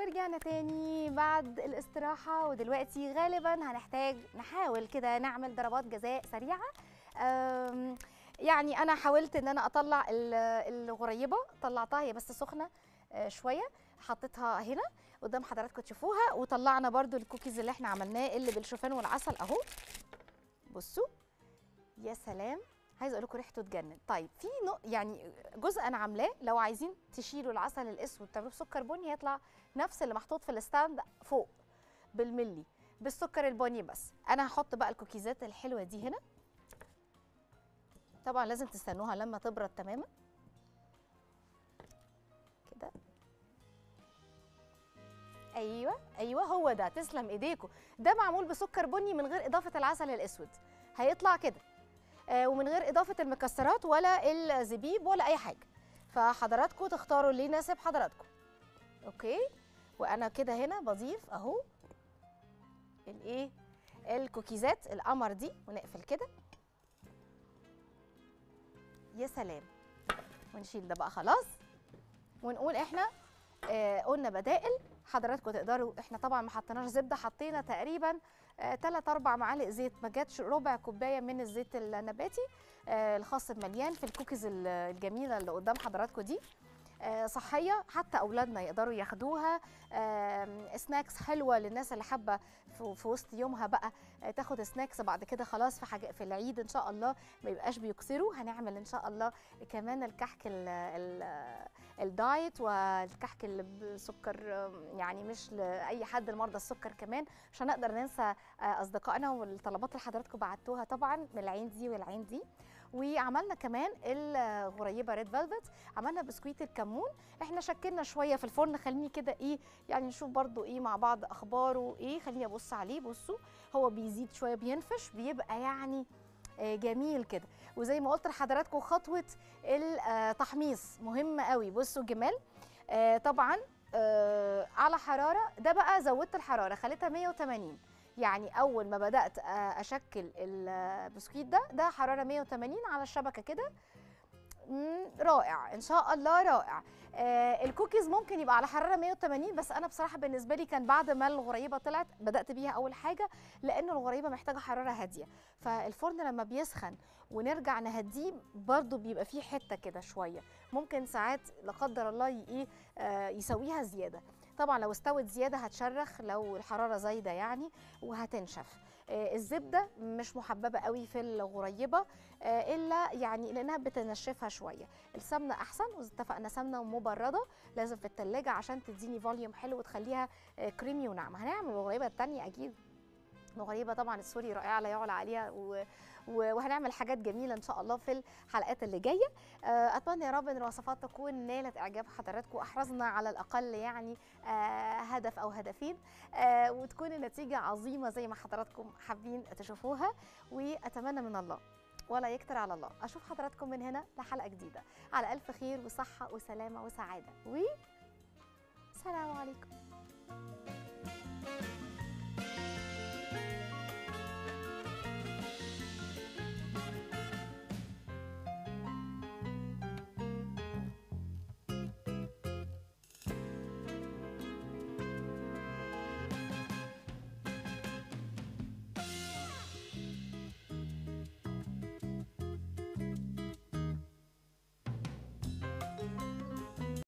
ورجعنا تاني بعد الاستراحة ودلوقتي غالبا هنحتاج نحاول كده نعمل ضربات جزاء سريعة أم، يعني أنا حاولت إن أنا أطلع ال- الغريبة طلعتها هي بس سخنة آه، شوية حطيتها هنا قدام حضراتكم تشوفوها وطلعنا برضو الكوكيز اللي احنا عملناه اللي بالشوفان والعسل اهو بصوا يا سلام عايزه اقول لكم ريحته تجنن طيب في نوع يعني جزء انا عاملاه لو عايزين تشيلوا العسل الاسود تعملوه بسكر بني هيطلع نفس اللي محطوط في الستاند فوق بالملي بالسكر البني بس انا هحط بقى الكوكيزات الحلوه دي هنا طبعا لازم تستنوها لما تبرد تماما كده ايوه ايوه هو ده تسلم ايديكم ده معمول بسكر بني من غير اضافه العسل الاسود هيطلع كده آه ومن غير اضافه المكسرات ولا الزبيب ولا اي حاجه فحضراتكم تختاروا اللي يناسب حضراتكم اوكي وانا كده هنا بضيف اهو الايه الكوكيزات القمر دي ونقفل كده يا سلام ونشيل ده بقى خلاص ونقول احنا آه قلنا بدائل حضراتكم تقدروا احنا طبعا ما حطيناش زبده حطينا تقريبا 3 4 معالق زيت ما جاتش ربع كوبايه من الزيت النباتي آه الخاص بمليان في الكوكيز ال- الجميله اللي قدام حضراتكم دي آه صحيه حتى اولادنا يقدروا ياخدوها آه سناكس حلوه للناس اللي حابه في, في وسط يومها بقى آه تاخد سناكس بعد كده خلاص في حاجه في العيد ان شاء الله ما يبقاش بيكسروا هنعمل ان شاء الله كمان الكحك ال ال الدايت والكحك اللي بسكر آم، يعني مش لاي حد المرضى السكر كمان مش هنقدر ننسى آه، اصدقائنا والطلبات اللي حضراتكم بعتوها طبعا من العين دي والعين دي وعملنا كمان الغريبه ريد فيلفت عملنا بسكويت الكمون احنا شكلنا شويه في الفرن خليني كده ايه يعني نشوف برضو ايه مع بعض اخباره ايه خليني ابص عليه بصوا هو بيزيد شويه بينفش بيبقى يعني آه، جميل كده وزي ما قلت لحضراتكم خطوه التحميص مهمه قوي بصوا جمال آه، طبعا آه، على حراره ده بقى زودت الحراره خليتها 180 يعني اول ما بدات آه، اشكل البسكويت ده ده حراره 180 على الشبكه كده مم، رائع ان شاء الله رائع آه الكوكيز ممكن يبقى على حراره 180 بس انا بصراحه بالنسبه لي كان بعد ما الغريبه طلعت بدات بيها اول حاجه لان الغريبه محتاجه حراره هاديه فالفرن لما بيسخن ونرجع نهديه برضو بيبقى فيه حته كده شويه ممكن ساعات لا قدر الله ي- ايه آه يسويها زياده طبعا لو استوت زياده هتشرخ لو الحراره زايده يعني وهتنشف آه الزبده مش محببه قوي في الغريبه آه الا يعني لانها بتنشفها شويه السمنه احسن واتفقنا سمنه مبرده لازم في التلاجة عشان تديني فوليوم حلو وتخليها آه كريمي وناعمه هنعمل الغريبه التانية اكيد الغريبه طبعا السوري رائعه لا يعلى عليها و... و- وهنعمل حاجات جميله ان شاء الله في الحلقات اللي جايه آه، اتمنى يا رب ان الوصفات تكون نالت اعجاب حضراتكم واحرزنا على الاقل يعني آه، هدف او هدفين آه، وتكون النتيجه عظيمه زي ما حضراتكم حابين تشوفوها واتمنى من الله ولا يكتر على الله اشوف حضراتكم من هنا لحلقه جديده على الف خير وصحه وسلامه وسعاده و سلام عليكم